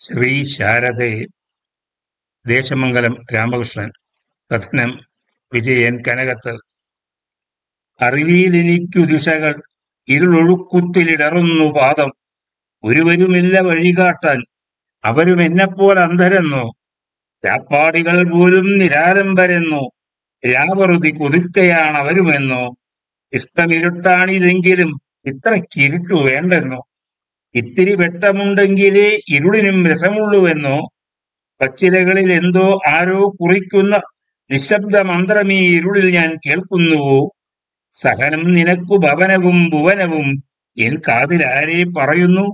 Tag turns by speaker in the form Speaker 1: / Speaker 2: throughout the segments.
Speaker 1: ശ്രീ ശാരദേ ദേശമംഗലം രാമകൃഷ്ണൻ കഥനം വിജയൻ കനകത്ത് അറിവിയിലെനിക്കു ദിശകൾ ഇരുളൊഴുക്കുത്തിലിടറുന്നു പാദം ഒരുവരുമില്ല വഴികാട്ടാൻ അവരും എന്നെപ്പോലെ അന്ധരെന്നോ രാപ്പാടികൾ പോലും നിരാലംബരെന്നോ രാവറുതി കൊതുക്കയാണ് അവരുമെന്നോ ഇഷ്ടമിരുട്ടാണിതെങ്കിലും ഇത്രയ്ക്കിരുട്ടു വേണ്ടെന്നോ ഇത്തിരി വെട്ടമുണ്ടെങ്കിലേ ഇരുളിനും രസമുള്ളൂവെന്നോ പച്ചിലകളിൽ എന്തോ ആരോ കുറിക്കുന്ന നിശബ്ദ മന്ത്രമീ ഇരുളിൽ ഞാൻ കേൾക്കുന്നുവോ സഹനം നിനക്കു ഭവനവും ഭുവനവും എൻ കാതിലാരെ പറയുന്നു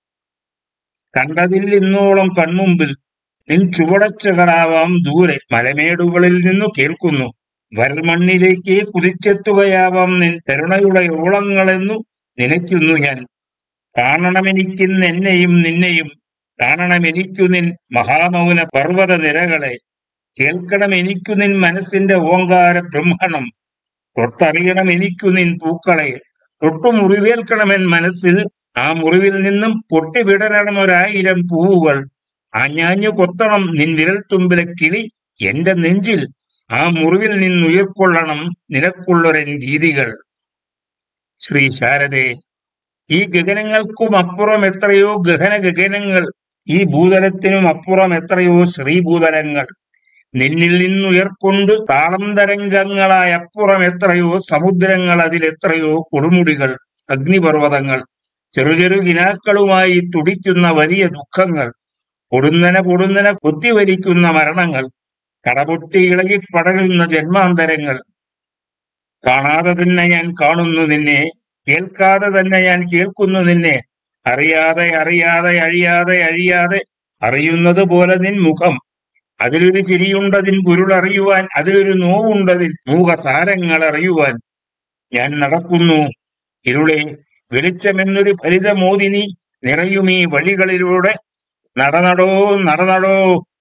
Speaker 1: കണ്ടതിൽ ഇന്നോളം കൺമുമ്പിൽ നിൻ ചുവടച്ചകളാവാം ദൂരെ മലമേടുകളിൽ നിന്നു കേൾക്കുന്നു വരൽമണ്ണിലേക്ക് കുതിച്ചെത്തുകയാവാം നിൻ കരുണയുടെ ഓളങ്ങളെന്നു നനയ്ക്കുന്നു ഞാൻ കാണണമെനിക്കിന്ന് എന്നെയും നിന്നെയും കാണണമെനിക്കു നിൻ മഹാമൗന പർവ്വത നിരകളെ കേൾക്കണം എനിക്കു നിൻ മനസ്സിന്റെ ഓങ്കാര ബ്രഹ്മണം തൊട്ടറിയണം എനിക്കു നിൻ പൂക്കളെ തൊട്ടു മുറിവേൽക്കണമെൻ മനസ്സിൽ ആ മുറിവിൽ നിന്നും പൊട്ടിവിടരണം ഒരായിരം പൂവുകൾ ആഞ്ഞാഞ്ഞു കൊത്തണം നിൻ വിരൽത്തുമ്പിലെ കിളി എന്റെ നെഞ്ചിൽ ആ മുറിവിൽ നിന്നുയർക്കൊള്ളണം നിനക്കുള്ളൊരൻ രീതികൾ ശ്രീ ശാരദേ ഈ ഗഗനങ്ങൾക്കും അപ്പുറം എത്രയോ ഗഹന ഗഗനങ്ങൾ ഈ ഭൂതലത്തിനും അപ്പുറം എത്രയോ ശ്രീഭൂതലങ്ങൾ നിന്നിൽ നിന്നുയർക്കൊണ്ട് താളം തരംഗങ്ങളായ അപ്പുറം എത്രയോ സമുദ്രങ്ങൾ അതിലെത്രയോ കൊടുമുടികൾ അഗ്നിപർവ്വതങ്ങൾ ചെറു ചെറു കിനാക്കളുമായി തുടിക്കുന്ന വലിയ ദുഃഖങ്ങൾ പൊടുന്നനെ പൊടുന്നനെ കൊത്തിവലിക്കുന്ന മരണങ്ങൾ കടപൊട്ടി ഇളകി പടരുന്ന ജന്മാന്തരങ്ങൾ കാണാതെ തന്നെ ഞാൻ കാണുന്നു നിന്നെ കേൾക്കാതെ തന്നെ ഞാൻ കേൾക്കുന്നു നിന്നെ അറിയാതെ അറിയാതെ അഴിയാതെ അഴിയാതെ അറിയുന്നത് പോലെ നിൻ മുഖം അതിലൊരു ചിരിയുണ്ടതിൻ പൊരുളറിയുവാൻ അതിലൊരു നോവുണ്ടതിൻ മൂകസാരങ്ങൾ അറിയുവാൻ ഞാൻ നടക്കുന്നു ഇരുളെ വെളിച്ചമെന്നൊരു ഫലിതമോദിനി നിറയുമീ വഴികളിലൂടെ നടനടോ നടനടോ